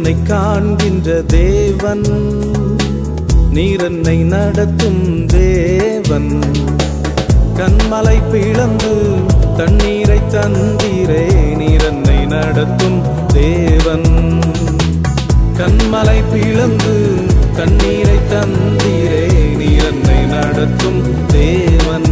என்னை காண்கின்ற தேவன் நீர் என்னை நடத்தும் தேவன் கண்மலை பிளந்து தண்ணீரை தந்தீரே நீர் என்னை நடத்தும் தேவன் கண்மலை பிளந்து தண்ணீரை தந்தீரே நீர் என்னை நடத்தும் தேவன்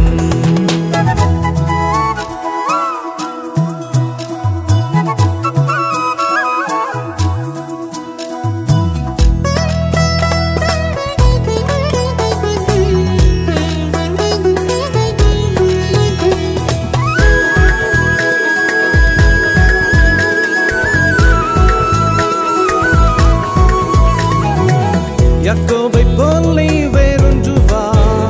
யாக்கோபை போல் நீ வேறொன்று வா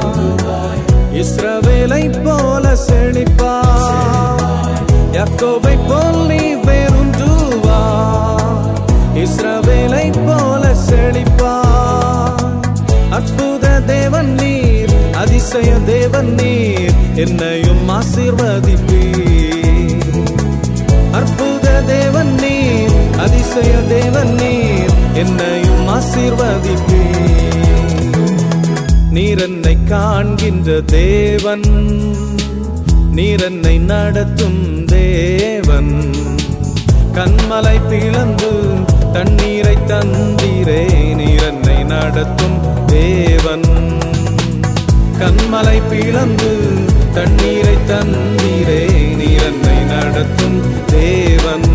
இஸ்ரவேலை போல செழிப்பா யாக்கோபை போல் நீ வேறொன்று வா இஸ்ரவேலை போல செழிப்பா அற்புத தேவன் நீர் அதிசய தேவன் நீர் என்னையும் ஆசீர்வதிப்பீர் அற்புத தேவன் நீர் அதிசய தேவன் நீர் என்னையும் ஆசீர்வதிப்பீர் நீர் என்னை காண்கின்ற தேவன் நீர் என்னை நடத்தும் தேவன் கண்மலை பிளந்து தண்ணீரை தந்தீரே நீர் என்னை நடத்தும் தேவன் கண்மலை பிளந்து தண்ணீரை தந்தீரே நீர் என்னை நடத்தும் தேவன்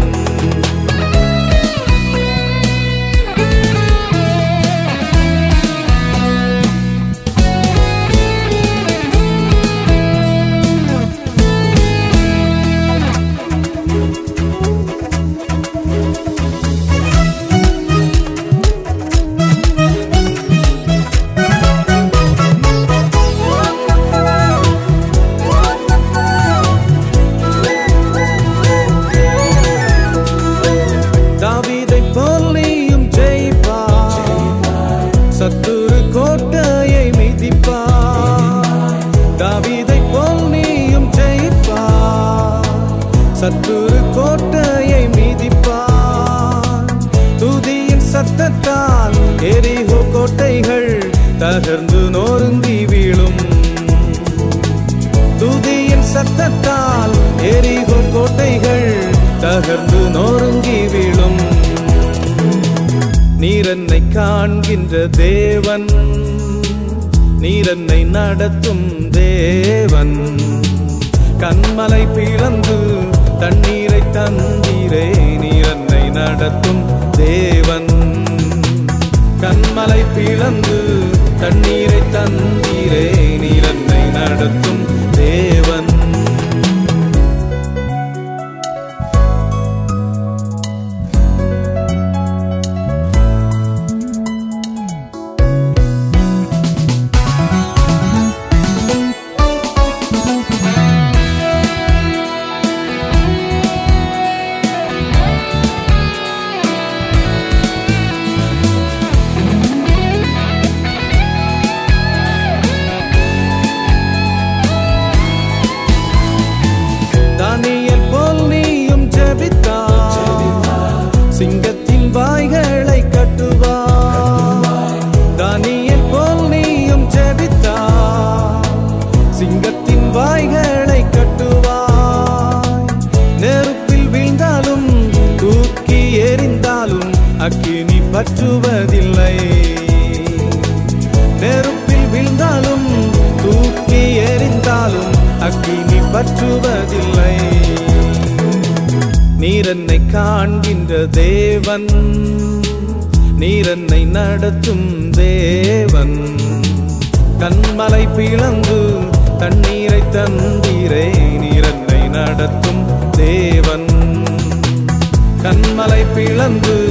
தாவீதை போல் நீயும் ஜெயிப்பா சத்துரு கோட்டையை மிதிப்பா தாவீதை போல் நீயும் ஜெயிப்பா சத்துரு கோட்டையை மிதிப்பா துதியின் சத்தத்தால் எரிகோ கோட்டைகள் தகர்ந்து நொறுங்கி வீழும் துதியின் சத்தத்தால் எரிகோ கோட்டைகள் தகர்ந்து நொறுங்கி விழும் நீர் என்னை காண்கின்ற தேவன் நீர் என்னை நடத்தும் தேவன் கண்மலை பிளந்து தண்ணீரை தந்தீரே நீர் என்னை நடத்தும் தேவன் கண்மலை பிளந்து தண்ணீரை தந்தீரே நீர் என்னை நடத்தும் தேவன் தானியல் போல் நீயும் ஜெபித்தா சிங்கத்தின் வாய்களை கட்டுவா தானியல் போல் நீயும் ஜெபித்தா சிங்கத்தின் வாய்களை கட்டுவா நெருப்பில் வீழ்ந்தாலும் தூக்கி எறிந்தாலும் அக்கினி பற்றுவதில்லை நெருப்பில் வீழ்ந்தாலும் தூக்கி எறிந்தாலும் அக்கினி பற்றுவதில்லை நீர் என்னை காண்கின்ற தேவன் நீர் என்னை நடத்தும் தேவன் கண்மலை பிளந்து தண்ணீரை தந்தீரே நீர் என்னை நடத்தும் தேவன் கண்மலை பிளந்து